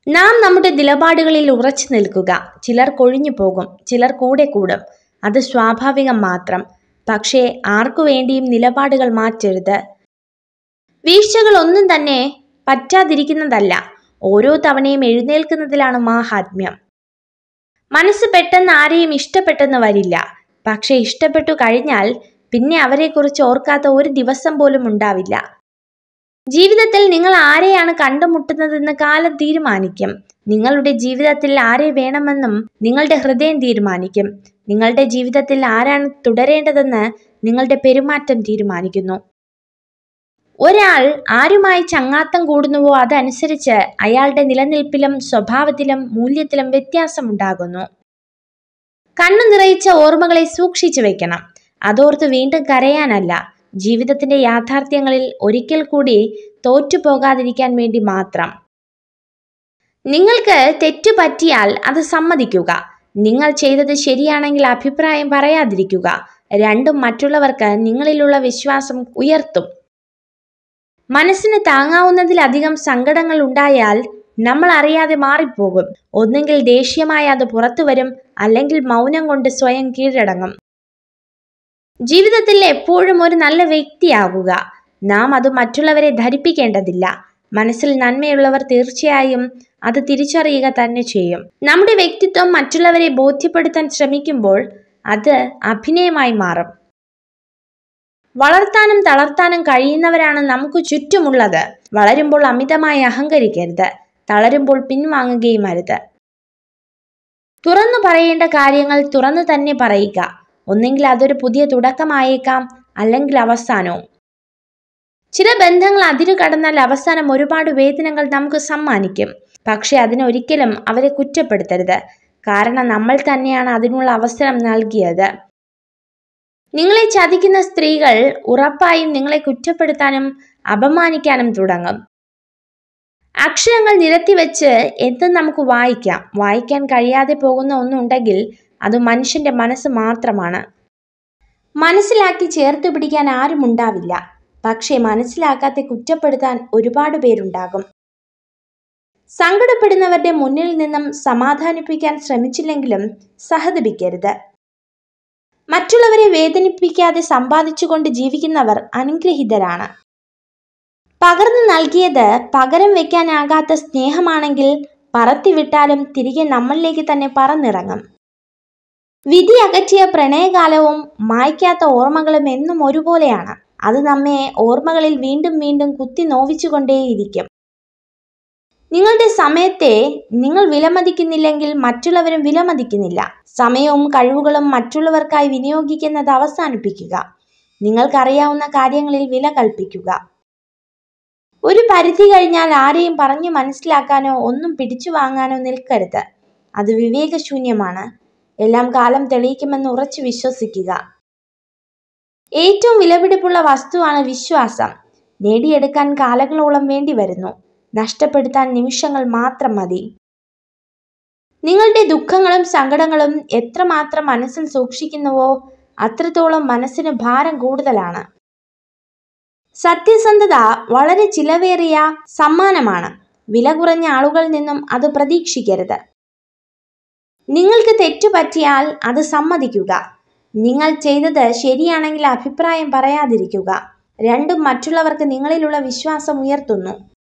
നാം നമ്മുടെ നിലപാടുകളിൽ ഉറച്ചു നിൽക്കുക ചിലർ കൊഴിഞ്ഞു പോകും ചിലർ കൂടെ കൂടും അത് സ്വാഭാവികം മാത്രം പക്ഷേ ആർക്കു വേണ്ടിയും നിലപാടുകൾ മാറ്റരുത് വീഴ്ചകൾ ഒന്നും തന്നെ പറ്റാതിരിക്കുന്നതല്ല ഓരോ തവണയും എഴുന്നേൽക്കുന്നതിലാണ് മാഹാത്മ്യം മനസ്സ് പെട്ടെന്ന് ആരെയും ഇഷ്ടപ്പെട്ടെന്ന് വരില്ല പക്ഷെ ഇഷ്ടപ്പെട്ടു കഴിഞ്ഞാൽ പിന്നെ അവരെക്കുറിച്ച് ഓർക്കാത്ത ഒരു ദിവസം പോലും ഉണ്ടാവില്ല ജീവിതത്തിൽ നിങ്ങൾ ആരെയാണ് കണ്ടുമുട്ടുന്നതെന്ന് കാലം തീരുമാനിക്കും നിങ്ങളുടെ ജീവിതത്തിൽ ആരെ വേണമെന്നും നിങ്ങളുടെ ഹൃദയം തീരുമാനിക്കും നിങ്ങളുടെ ജീവിതത്തിൽ ആരാണ് തുടരേണ്ടതെന്ന് നിങ്ങളുടെ പെരുമാറ്റം തീരുമാനിക്കുന്നു ഒരാൾ ആരുമായി ചങ്ങാത്തം കൂടുന്നുവോ അതനുസരിച്ച് അയാളുടെ നിലനിൽപ്പിലും സ്വഭാവത്തിലും മൂല്യത്തിലും വ്യത്യാസമുണ്ടാകുന്നു കണ്ണു നിറയിച്ച ഓർമ്മകളെ സൂക്ഷിച്ചു വെക്കണം അതോർത്ത് വീണ്ടും കരയാനല്ല ജീവിതത്തിന്റെ യാഥാർത്ഥ്യങ്ങളിൽ ഒരിക്കൽ കൂടി തോറ്റുപോകാതിരിക്കാൻ വേണ്ടി മാത്രം നിങ്ങൾക്ക് തെറ്റു പറ്റിയാൽ അത് സമ്മതിക്കുക നിങ്ങൾ ചെയ്തത് ശരിയാണെങ്കിൽ അഭിപ്രായം പറയാതിരിക്കുക രണ്ടും മറ്റുള്ളവർക്ക് നിങ്ങളിലുള്ള വിശ്വാസം ഉയർത്തും മനസ്സിന് താങ്ങാവുന്നതിലധികം സങ്കടങ്ങൾ ഉണ്ടായാൽ നമ്മൾ അറിയാതെ മാറിപ്പോകും ഒന്നെങ്കിൽ ദേഷ്യമായി അത് പുറത്തു വരും അല്ലെങ്കിൽ മൗനം കൊണ്ട് സ്വയം കീഴടങ്ങും ജീവിതത്തിൽ എപ്പോഴും ഒരു നല്ല വ്യക്തിയാകുക നാം അത് മറ്റുള്ളവരെ ധരിപ്പിക്കേണ്ടതില്ല മനസ്സിൽ നന്മയുള്ളവർ തീർച്ചയായും അത് തിരിച്ചറിയുക തന്നെ ചെയ്യും നമ്മുടെ വ്യക്തിത്വം മറ്റുള്ളവരെ ബോധ്യപ്പെടുത്താൻ ശ്രമിക്കുമ്പോൾ അത് അഭിനയമായി മാറും വളർത്താനും തളർത്താനും കഴിയുന്നവരാണ് നമുക്ക് ചുറ്റുമുള്ളത് വളരുമ്പോൾ അമിതമായി അഹങ്കരിക്കരുത് തളരുമ്പോൾ പിൻവാങ്ങുകയും അരുത് തുറന്നു പറയേണ്ട കാര്യങ്ങൾ തുറന്നു തന്നെ പറയുക ഒന്നെങ്കിൽ അതൊരു പുതിയ തുടക്കമായേക്കാം അല്ലെങ്കിൽ അവസാനവും ചില ബന്ധങ്ങൾ അതിരു കടന്നാൽ അവസാനം ഒരുപാട് വേദനകൾ നമുക്ക് സമ്മാനിക്കും പക്ഷെ അതിനൊരിക്കലും അവരെ കുറ്റപ്പെടുത്തരുത് കാരണം നമ്മൾ തന്നെയാണ് അതിനുള്ള അവസരം നൽകിയത് നിങ്ങളെ ചതിക്കുന്ന സ്ത്രീകൾ ഉറപ്പായും നിങ്ങളെ കുറ്റപ്പെടുത്താനും അപമാനിക്കാനും തുടങ്ങും അക്ഷരങ്ങൾ നിരത്തി വെച്ച് എന്തും നമുക്ക് വായിക്കാം വായിക്കാൻ കഴിയാതെ പോകുന്ന ഒന്നുണ്ടെങ്കിൽ അത് മനുഷ്യന്റെ മനസ്സ് മാത്രമാണ് മനസ്സിലാക്കി ചേർത്ത് പിടിക്കാൻ ആരും ഉണ്ടാവില്ല പക്ഷേ മനസ്സിലാക്കാതെ കുറ്റപ്പെടുത്താൻ ഒരുപാട് പേരുണ്ടാകും സങ്കടപ്പെടുന്നവരുടെ മുന്നിൽ നിന്നും സമാധാനിപ്പിക്കാൻ ശ്രമിച്ചില്ലെങ്കിലും സഹതപിക്കരുത് മറ്റുള്ളവരെ വേദനിപ്പിക്കാതെ സമ്പാദിച്ചുകൊണ്ട് ജീവിക്കുന്നവർ അനുഗ്രഹീതരാണ് പകർന്നു നൽകിയത് പകരം വെക്കാനാകാത്ത സ്നേഹമാണെങ്കിൽ പറത്തിവിട്ടാലും തിരികെ നമ്മളിലേക്ക് തന്നെ പറന്നിറങ്ങും വിധി അകറ്റിയ പ്രണയകാലവും മായ്ക്കാത്ത ഓർമ്മകളും എന്നും ഒരുപോലെയാണ് അത് നമ്മെ ഓർമ്മകളിൽ വീണ്ടും വീണ്ടും കുത്തി നോവിച്ചുകൊണ്ടേയിരിക്കും നിങ്ങളുടെ സമയത്തെ നിങ്ങൾ വിലമതിക്കുന്നില്ലെങ്കിൽ മറ്റുള്ളവരും വിലമതിക്കുന്നില്ല സമയവും കഴിവുകളും മറ്റുള്ളവർക്കായി വിനിയോഗിക്കുന്നത് അവസാനിപ്പിക്കുക നിങ്ങൾക്കറിയാവുന്ന കാര്യങ്ങളിൽ വില കൽപ്പിക്കുക ഒരു പരിധി കഴിഞ്ഞാൽ ആരെയും പറഞ്ഞു മനസ്സിലാക്കാനോ ഒന്നും പിടിച്ചു വാങ്ങാനോ നിൽക്കരുത് അത് വിവേകശൂന്യമാണ് എല്ലാം കാലം തെളിയിക്കുമെന്ന് ഉറച്ചു വിശ്വസിക്കുക ഏറ്റവും വിലപിടിപ്പുള്ള വസ്തുവാണ് വിശ്വാസം നേടിയെടുക്കാൻ കാലങ്ങളോളം വേണ്ടി വരുന്നു നഷ്ടപ്പെടുത്താൻ നിമിഷങ്ങൾ മാത്രം മതി നിങ്ങളുടെ ദുഃഖങ്ങളും സങ്കടങ്ങളും എത്രമാത്രം മനസ്സിൽ സൂക്ഷിക്കുന്നുവോ അത്രത്തോളം മനസ്സിന് ഭാരം കൂടുതലാണ് സത്യസന്ധത വളരെ ചിലവേറിയ സമ്മാനമാണ് വില കുറഞ്ഞ ആളുകളിൽ നിന്നും അത് പ്രതീക്ഷിക്കരുത് നിങ്ങൾക്ക് തെറ്റു പറ്റിയാൽ അത് സമ്മതിക്കുക നിങ്ങൾ ചെയ്തത് ശരിയാണെങ്കിൽ അഭിപ്രായം പറയാതിരിക്കുക രണ്ടും മറ്റുള്ളവർക്ക് നിങ്ങളിലുള്ള വിശ്വാസം ഉയർത്തുന്നു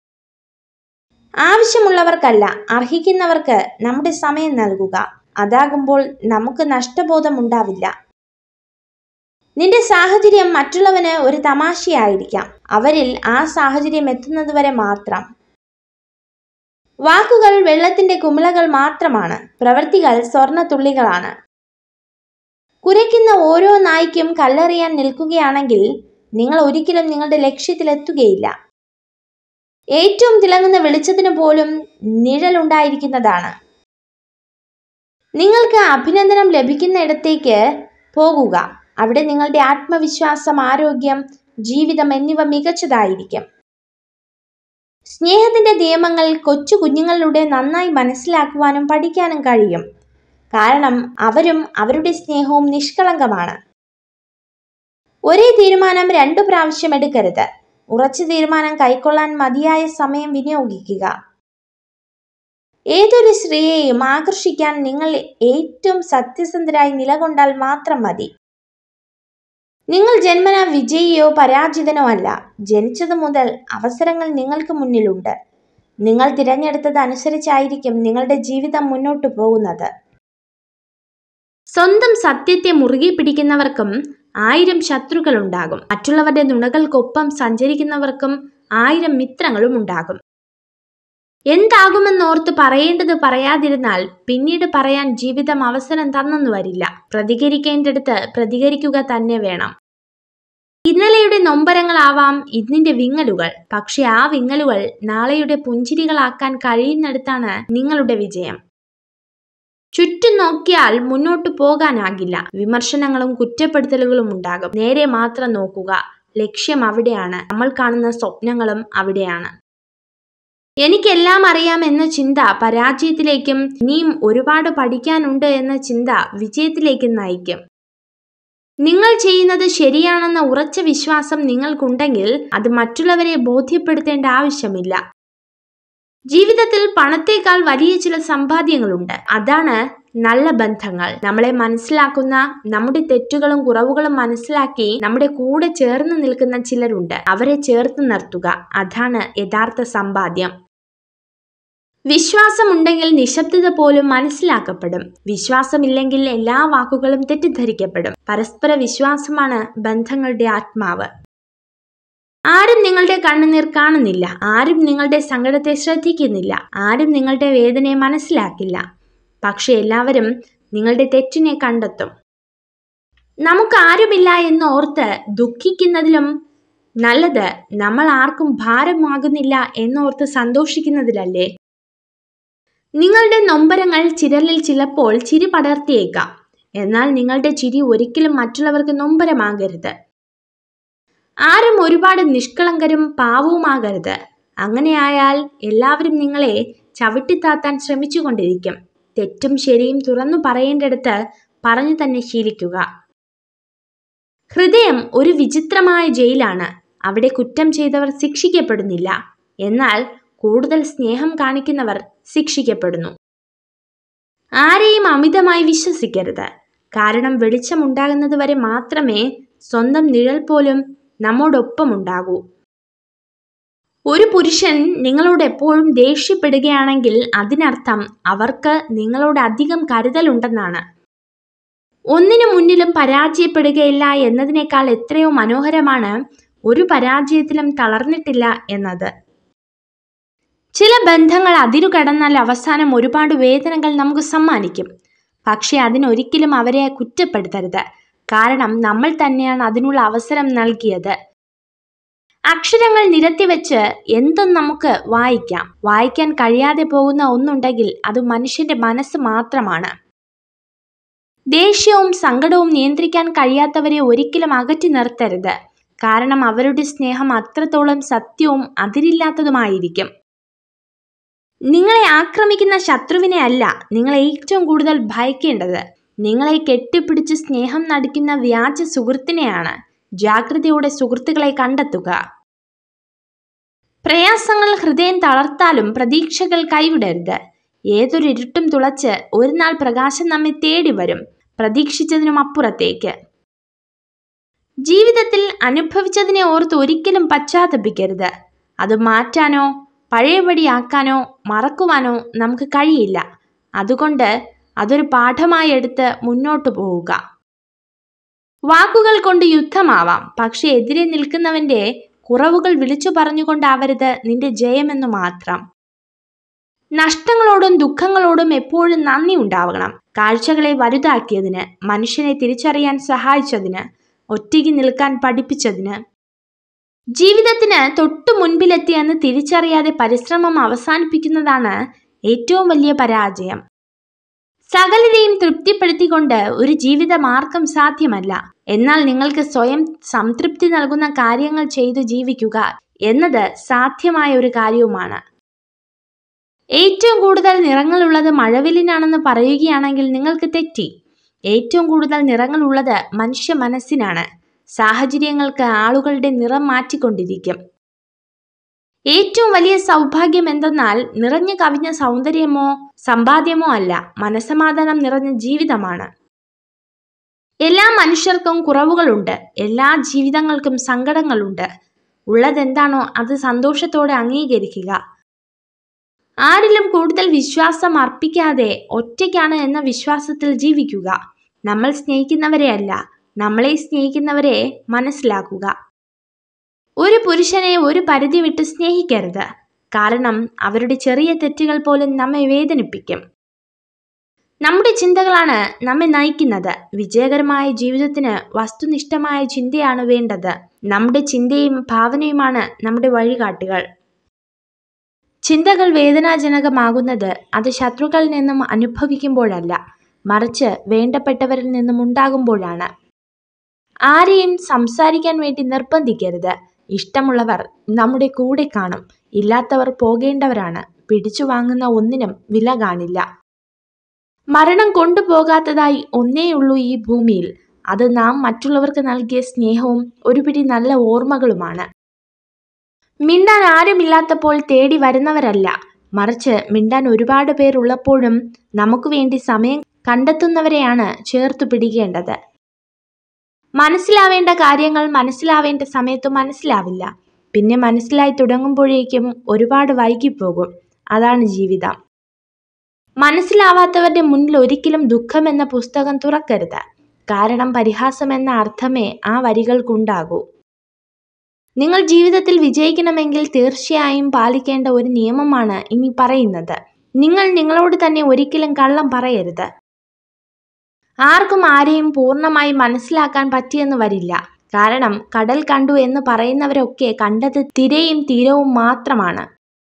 ആവശ്യമുള്ളവർക്കല്ല അർഹിക്കുന്നവർക്ക് നമ്മുടെ സമയം നൽകുക അതാകുമ്പോൾ നമുക്ക് നഷ്ടബോധം ഉണ്ടാവില്ല നിന്റെ സാഹചര്യം മറ്റുള്ളവന് ഒരു തമാശയായിരിക്കാം അവരിൽ ആ സാഹചര്യം എത്തുന്നതുവരെ മാത്രം വാക്കുകൾ വെള്ളത്തിന്റെ കുമിളകൾ മാത്രമാണ് പ്രവൃത്തികൾ സ്വർണ്ണ തുള്ളികളാണ് കുരയ്ക്കുന്ന ഓരോ നായ്ക്കും കല്ലെറിയാൻ നിൽക്കുകയാണെങ്കിൽ നിങ്ങൾ ഒരിക്കലും നിങ്ങളുടെ ലക്ഷ്യത്തിലെത്തുകയില്ല ഏറ്റവും തിളങ്ങുന്ന വെളിച്ചത്തിന് പോലും നിഴലുണ്ടായിരിക്കുന്നതാണ് നിങ്ങൾക്ക് അഭിനന്ദനം ലഭിക്കുന്നിടത്തേക്ക് പോകുക അവിടെ നിങ്ങളുടെ ആത്മവിശ്വാസം ആരോഗ്യം ജീവിതം എന്നിവ മികച്ചതായിരിക്കും സ്നേഹത്തിന്റെ നിയമങ്ങൾ കൊച്ചു കുഞ്ഞുങ്ങളിലൂടെ നന്നായി മനസ്സിലാക്കുവാനും പഠിക്കാനും കഴിയും കാരണം അവരും അവരുടെ സ്നേഹവും നിഷ്കളങ്കമാണ് ഒരേ തീരുമാനം രണ്ടു പ്രാവശ്യം എടുക്കരുത് ഉറച്ച തീരുമാനം കൈക്കൊള്ളാൻ മതിയായ സമയം വിനിയോഗിക്കുക ഏതൊരു സ്ത്രീയെയും ആകർഷിക്കാൻ നിങ്ങൾ ഏറ്റവും സത്യസന്ധരായി നിലകൊണ്ടാൽ മാത്രം മതി നിങ്ങൾ ജന്മന വിജയിയോ പരാജിതനോ അല്ല ജനിച്ചതു മുതൽ അവസരങ്ങൾ നിങ്ങൾക്ക് മുന്നിലുണ്ട് നിങ്ങൾ തിരഞ്ഞെടുത്തത് അനുസരിച്ചായിരിക്കും നിങ്ങളുടെ ജീവിതം മുന്നോട്ടു പോകുന്നത് സ്വന്തം സത്യത്തെ മുറുകെ പിടിക്കുന്നവർക്കും ആയിരം ശത്രുക്കളുണ്ടാകും മറ്റുള്ളവരുടെ നുണകൾക്കൊപ്പം സഞ്ചരിക്കുന്നവർക്കും ആയിരം മിത്രങ്ങളും ഉണ്ടാകും എന്താകുമെന്നോർത്ത് പറയേണ്ടത് പറയാതിരുന്നാൽ പിന്നീട് പറയാൻ ജീവിതം അവസരം തന്നെന്നു വരില്ല പ്രതികരിക്കേണ്ടടുത്ത് പ്രതികരിക്കുക തന്നെ വേണം ഇന്നലെയുടെ നൊമ്പരങ്ങളാവാം ഇന്നിന്റെ വിങ്ങലുകൾ പക്ഷെ ആ വിങ്ങലുകൾ നാളെയുടെ പുഞ്ചിരികളാക്കാൻ കഴിയുന്നിടത്താണ് നിങ്ങളുടെ വിജയം ചുറ്റും നോക്കിയാൽ മുന്നോട്ടു പോകാനാകില്ല വിമർശനങ്ങളും കുറ്റപ്പെടുത്തലുകളും ഉണ്ടാകും നേരെ മാത്രം നോക്കുക ലക്ഷ്യം അവിടെയാണ് നമ്മൾ കാണുന്ന സ്വപ്നങ്ങളും അവിടെയാണ് എനിക്കെല്ലാം അറിയാം എന്ന ചിന്ത പരാജയത്തിലേക്കും ഇനിയും ഒരുപാട് പഠിക്കാനുണ്ട് എന്ന ചിന്ത വിജയത്തിലേക്കും നയിക്കും നിങ്ങൾ ചെയ്യുന്നത് ശരിയാണെന്ന ഉറച്ച വിശ്വാസം നിങ്ങൾക്കുണ്ടെങ്കിൽ അത് മറ്റുള്ളവരെ ബോധ്യപ്പെടുത്തേണ്ട ആവശ്യമില്ല ജീവിതത്തിൽ പണത്തേക്കാൾ വലിയ ചില സമ്പാദ്യങ്ങളുണ്ട് അതാണ് നല്ല ബന്ധങ്ങൾ നമ്മളെ മനസ്സിലാക്കുന്ന നമ്മുടെ തെറ്റുകളും കുറവുകളും മനസ്സിലാക്കി നമ്മുടെ കൂടെ ചേർന്ന് നിൽക്കുന്ന ചിലരുണ്ട് അവരെ ചേർത്ത് നിർത്തുക അതാണ് യഥാർത്ഥ സമ്പാദ്യം വിശ്വാസമുണ്ടെങ്കിൽ നിശബ്ദത പോലും മനസ്സിലാക്കപ്പെടും വിശ്വാസമില്ലെങ്കിൽ എല്ലാ വാക്കുകളും തെറ്റിദ്ധരിക്കപ്പെടും പരസ്പര വിശ്വാസമാണ് ബന്ധങ്ങളുടെ ആത്മാവ് ആരും നിങ്ങളുടെ കണ്ണുനീർ കാണുന്നില്ല ആരും നിങ്ങളുടെ സങ്കടത്തെ ശ്രദ്ധിക്കുന്നില്ല ആരും നിങ്ങളുടെ വേദനയെ മനസ്സിലാക്കില്ല പക്ഷെ എല്ലാവരും നിങ്ങളുടെ തെറ്റിനെ കണ്ടെത്തും നമുക്ക് ആരുമില്ല എന്ന് ഓർത്ത് ദുഃഖിക്കുന്നതിലും നല്ലത് നമ്മൾ ആർക്കും ഭാരമാകുന്നില്ല എന്നോർത്ത് സന്തോഷിക്കുന്നതിലല്ലേ നിങ്ങളുടെ നൊമ്പരങ്ങൾ ചിരലിൽ ചിലപ്പോൾ ചിരി പടർത്തിയേക്കാം എന്നാൽ നിങ്ങളുടെ ചിരി ഒരിക്കലും മറ്റുള്ളവർക്ക് നൊമ്പരമാകരുത് ആരും ഒരുപാട് നിഷ്കളങ്കരും പാവവുമാകരുത് അങ്ങനെയായാൽ എല്ലാവരും നിങ്ങളെ ചവിട്ടിത്താത്താൻ ശ്രമിച്ചുകൊണ്ടിരിക്കും തെറ്റും ശരിയും തുറന്നു പറയേണ്ടടുത്ത് പറഞ്ഞു തന്നെ ശീലിക്കുക ഹൃദയം ഒരു വിചിത്രമായ ജയിലാണ് അവിടെ കുറ്റം ചെയ്തവർ ശിക്ഷിക്കപ്പെടുന്നില്ല എന്നാൽ കൂടുതൽ സ്നേഹം കാണിക്കുന്നവർ ശിക്ഷിക്കപ്പെടുന്നു ആരെയും അമിതമായി വിശ്വസിക്കരുത് കാരണം വെളിച്ചമുണ്ടാകുന്നത് വരെ മാത്രമേ സ്വന്തം നിഴൽ പോലും നമ്മോടൊപ്പം ഉണ്ടാകൂ ഒരു പുരുഷൻ നിങ്ങളോട് എപ്പോഴും ദേഷ്യപ്പെടുകയാണെങ്കിൽ അതിനർത്ഥം അവർക്ക് നിങ്ങളോട് അധികം കരുതലുണ്ടെന്നാണ് ഒന്നിനു മുന്നിലും പരാജയപ്പെടുകയില്ല എന്നതിനേക്കാൾ എത്രയോ മനോഹരമാണ് ഒരു പരാജയത്തിലും തളർന്നിട്ടില്ല എന്നത് ചില ബന്ധങ്ങൾ അതിരു കടന്നാൽ അവസാനം ഒരുപാട് വേദനകൾ നമുക്ക് സമ്മാനിക്കും പക്ഷെ അതിനൊരിക്കലും അവരെ കുറ്റപ്പെടുത്തരുത് കാരണം നമ്മൾ തന്നെയാണ് അതിനുള്ള അവസരം നൽകിയത് അക്ഷരങ്ങൾ നിരത്തിവെച്ച് എന്തും നമുക്ക് വായിക്കാം വായിക്കാൻ കഴിയാതെ പോകുന്ന ഒന്നുണ്ടെങ്കിൽ അത് മനുഷ്യന്റെ മനസ്സ് മാത്രമാണ് ദേഷ്യവും സങ്കടവും നിയന്ത്രിക്കാൻ കഴിയാത്തവരെ ഒരിക്കലും അകറ്റി നിർത്തരുത് കാരണം അവരുടെ സ്നേഹം അത്രത്തോളം സത്യവും അതിരില്ലാത്തതുമായിരിക്കും നിങ്ങളെ ആക്രമിക്കുന്ന ശത്രുവിനെ അല്ല നിങ്ങൾ ഏറ്റവും കൂടുതൽ ഭയക്കേണ്ടത് നിങ്ങളെ കെട്ടിപ്പിടിച്ച് സ്നേഹം നടിക്കുന്ന വ്യാജ സുഹൃത്തിനെയാണ് ജാഗ്രതയോടെ സുഹൃത്തുക്കളെ കണ്ടെത്തുക പ്രയാസങ്ങൾ ഹൃദയം തളർത്താലും പ്രതീക്ഷകൾ കൈവിടരുത് ഏതൊരു ഇരുട്ടും തുളച്ച് ഒരു നാൾ പ്രകാശം നമ്മെ തേടി വരും പ്രതീക്ഷിച്ചതിനും അപ്പുറത്തേക്ക് ജീവിതത്തിൽ അനുഭവിച്ചതിനെ ഓർത്ത് ഒരിക്കലും പശ്ചാത്തപിക്കരുത് അത് മാറ്റാനോ പഴയപടിയാക്കാനോ മറക്കുവാനോ നമുക്ക് കഴിയില്ല അതുകൊണ്ട് അതൊരു പാഠമായി എടുത്ത് മുന്നോട്ടു പോവുക വാക്കുകൾ കൊണ്ട് യുദ്ധമാവാം പക്ഷെ എതിരെ നിൽക്കുന്നവന്റെ കുറവുകൾ വിളിച്ചു പറഞ്ഞുകൊണ്ടാവരുത് നിന്റെ ജയമെന്നു മാത്രം നഷ്ടങ്ങളോടും ദുഃഖങ്ങളോടും എപ്പോഴും നന്ദി ഉണ്ടാവണം കാഴ്ചകളെ വലുതാക്കിയതിന് മനുഷ്യനെ തിരിച്ചറിയാൻ സഹായിച്ചതിന് ഒറ്റയ്ക്ക് നിൽക്കാൻ പഠിപ്പിച്ചതിന് ജീവിതത്തിന് തൊട്ടു മുൻപിലെത്തിയെന്ന് തിരിച്ചറിയാതെ പരിശ്രമം അവസാനിപ്പിക്കുന്നതാണ് ഏറ്റവും വലിയ പരാജയം സകലരെയും തൃപ്തിപ്പെടുത്തിക്കൊണ്ട് ഒരു ജീവിതമാർഗം സാധ്യമല്ല എന്നാൽ നിങ്ങൾക്ക് സ്വയം സംതൃപ്തി നൽകുന്ന കാര്യങ്ങൾ ചെയ്തു ജീവിക്കുക എന്നത് സാധ്യമായ ഒരു കാര്യവുമാണ് ഏറ്റവും കൂടുതൽ നിറങ്ങളുള്ളത് മഴവില്ലിനാണെന്ന് പറയുകയാണെങ്കിൽ നിങ്ങൾക്ക് തെറ്റി ഏറ്റവും കൂടുതൽ നിറങ്ങളുള്ളത് മനുഷ്യ മനസ്സിനാണ് സാഹചര്യങ്ങൾക്ക് ആളുകളുടെ നിറം മാറ്റിക്കൊണ്ടിരിക്കും ഏറ്റവും വലിയ സൗഭാഗ്യം എന്തെന്നാൽ നിറഞ്ഞു കവിഞ്ഞ സൗന്ദര്യമോ സമ്പാദ്യമോ അല്ല മനസമാധാനം നിറഞ്ഞ ജീവിതമാണ് എല്ലാ മനുഷ്യർക്കും കുറവുകളുണ്ട് എല്ലാ ജീവിതങ്ങൾക്കും സങ്കടങ്ങളുണ്ട് ഉള്ളതെന്താണോ അത് സന്തോഷത്തോടെ അംഗീകരിക്കുക ആരിലും കൂടുതൽ വിശ്വാസം അർപ്പിക്കാതെ ഒറ്റയ്ക്കാണ് എന്ന വിശ്വാസത്തിൽ ജീവിക്കുക നമ്മൾ സ്നേഹിക്കുന്നവരെയല്ല നമ്മളെ സ്നേഹിക്കുന്നവരെ മനസ്സിലാക്കുക ഒരു പുരുഷനെ ഒരു പരിധി വിട്ട് സ്നേഹിക്കരുത് കാരണം അവരുടെ ചെറിയ തെറ്റുകൾ പോലും നമ്മെ വേദനിപ്പിക്കും നമ്മുടെ ചിന്തകളാണ് നമ്മെ നയിക്കുന്നത് വിജയകരമായ ജീവിതത്തിന് വസ്തുനിഷ്ഠമായ ചിന്തയാണ് വേണ്ടത് നമ്മുടെ ചിന്തയും ഭാവനയുമാണ് നമ്മുടെ വഴികാട്ടികൾ ചിന്തകൾ വേദനാജനകമാകുന്നത് അത് ശത്രുക്കളിൽ നിന്നും അനുഭവിക്കുമ്പോഴല്ല മറിച്ച് വേണ്ടപ്പെട്ടവരിൽ നിന്നും ഉണ്ടാകുമ്പോഴാണ് ആരെയും സംസാരിക്കാൻ വേണ്ടി നിർബന്ധിക്കരുത് ഇഷ്ടമുള്ളവർ നമ്മുടെ കൂടെ കാണും ഇല്ലാത്തവർ പോകേണ്ടവരാണ് പിടിച്ചു വാങ്ങുന്ന ഒന്നിനും വില കാണില്ല മരണം കൊണ്ടുപോകാത്തതായി ഒന്നേയുള്ളൂ ഈ ഭൂമിയിൽ അത് നാം മറ്റുള്ളവർക്ക് നൽകിയ സ്നേഹവും ഒരു പിടി നല്ല ഓർമ്മകളുമാണ് മിണ്ടാൻ ആരുമില്ലാത്തപ്പോൾ തേടി വരുന്നവരല്ല മറിച്ച് മിണ്ടാൻ ഒരുപാട് പേരുള്ളപ്പോഴും നമുക്ക് വേണ്ടി സമയം കണ്ടെത്തുന്നവരെയാണ് ചേർത്തു പിടിക്കേണ്ടത് മനസ്സിലാവേണ്ട കാര്യങ്ങൾ മനസ്സിലാവേണ്ട സമയത്ത് മനസ്സിലാവില്ല പിന്നെ മനസ്സിലായി തുടങ്ങുമ്പോഴേക്കും ഒരുപാട് വൈകിപ്പോകും അതാണ് ജീവിതം മനസ്സിലാവാത്തവരുടെ മുന്നിൽ ഒരിക്കലും ദുഃഖം എന്ന പുസ്തകം തുറക്കരുത് കാരണം പരിഹാസം എന്ന അർത്ഥമേ ആ വരികൾക്കുണ്ടാകൂ നിങ്ങൾ ജീവിതത്തിൽ വിജയിക്കണമെങ്കിൽ തീർച്ചയായും പാലിക്കേണ്ട ഒരു നിയമമാണ് ഇനി പറയുന്നത് നിങ്ങൾ നിങ്ങളോട് തന്നെ ഒരിക്കലും കള്ളം പറയരുത് ആർക്കും ആരെയും പൂർണ്ണമായി മനസ്സിലാക്കാൻ പറ്റിയെന്ന് വരില്ല കാരണം കടൽ കണ്ടു എന്ന് പറയുന്നവരൊക്കെ കണ്ടത് തിരയും തീരവും മാത്രമാണ്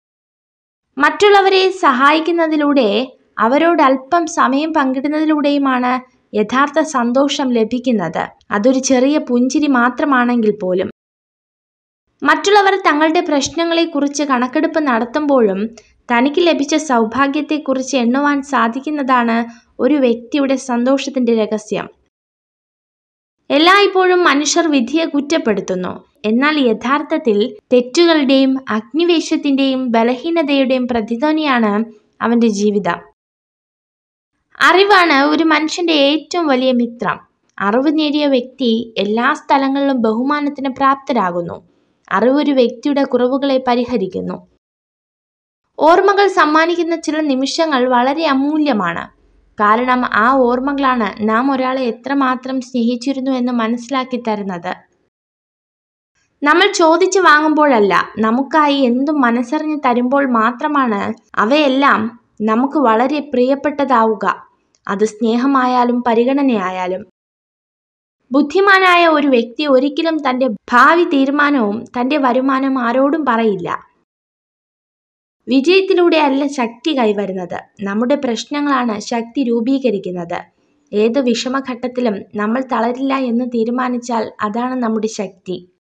മറ്റുള്ളവരെ സഹായിക്കുന്നതിലൂടെ അവരോട് അല്പം സമയം പങ്കിടുന്നതിലൂടെയുമാണ് യഥാർത്ഥ സന്തോഷം ലഭിക്കുന്നത് അതൊരു ചെറിയ പുഞ്ചിരി മാത്രമാണെങ്കിൽ പോലും മറ്റുള്ളവർ തങ്ങളുടെ പ്രശ്നങ്ങളെക്കുറിച്ച് കണക്കെടുപ്പ് നടത്തുമ്പോഴും തനിക്ക് ലഭിച്ച സൗഭാഗ്യത്തെക്കുറിച്ച് എണ്ണുവാൻ സാധിക്കുന്നതാണ് ഒരു വ്യക്തിയുടെ സന്തോഷത്തിന്റെ രഹസ്യം എല്ലായ്പ്പോഴും മനുഷ്യർ വിധിയെ കുറ്റപ്പെടുത്തുന്നു എന്നാൽ യഥാർത്ഥത്തിൽ തെറ്റുകളുടെയും അഗ്നിവേശത്തിന്റെയും ബലഹീനതയുടെയും പ്രതിധ്വനിയാണ് അവന്റെ ജീവിതം അറിവാണ് ഒരു മനുഷ്യന്റെ ഏറ്റവും വലിയ മിത്രം അറിവ് നേടിയ വ്യക്തി എല്ലാ സ്ഥലങ്ങളിലും ബഹുമാനത്തിന് പ്രാപ്തരാകുന്നു അറിവ് ഒരു വ്യക്തിയുടെ കുറവുകളെ പരിഹരിക്കുന്നു ഓർമ്മകൾ സമ്മാനിക്കുന്ന ചില നിമിഷങ്ങൾ വളരെ അമൂല്യമാണ് കാരണം ആ ഓർമ്മകളാണ് നാം ഒരാളെ എത്രമാത്രം സ്നേഹിച്ചിരുന്നു എന്ന് മനസ്സിലാക്കി തരുന്നത് നമ്മൾ ചോദിച്ചു വാങ്ങുമ്പോഴല്ല നമുക്കായി എന്തും മനസ്സറിഞ്ഞ് തരുമ്പോൾ മാത്രമാണ് അവയെല്ലാം നമുക്ക് വളരെ പ്രിയപ്പെട്ടതാവുക അത് സ്നേഹമായാലും പരിഗണനയായാലും ബുദ്ധിമാനായ ഒരു വ്യക്തി ഒരിക്കലും തന്റെ ഭാവി തീരുമാനവും തന്റെ വരുമാനം ആരോടും പറയില്ല വിജയത്തിലൂടെ അല്ല ശക്തി കൈവരുന്നത് നമ്മുടെ പ്രശ്നങ്ങളാണ് ശക്തി രൂപീകരിക്കുന്നത് ഏത് വിഷമഘട്ടത്തിലും നമ്മൾ തളരില്ല എന്ന് തീരുമാനിച്ചാൽ അതാണ് നമ്മുടെ ശക്തി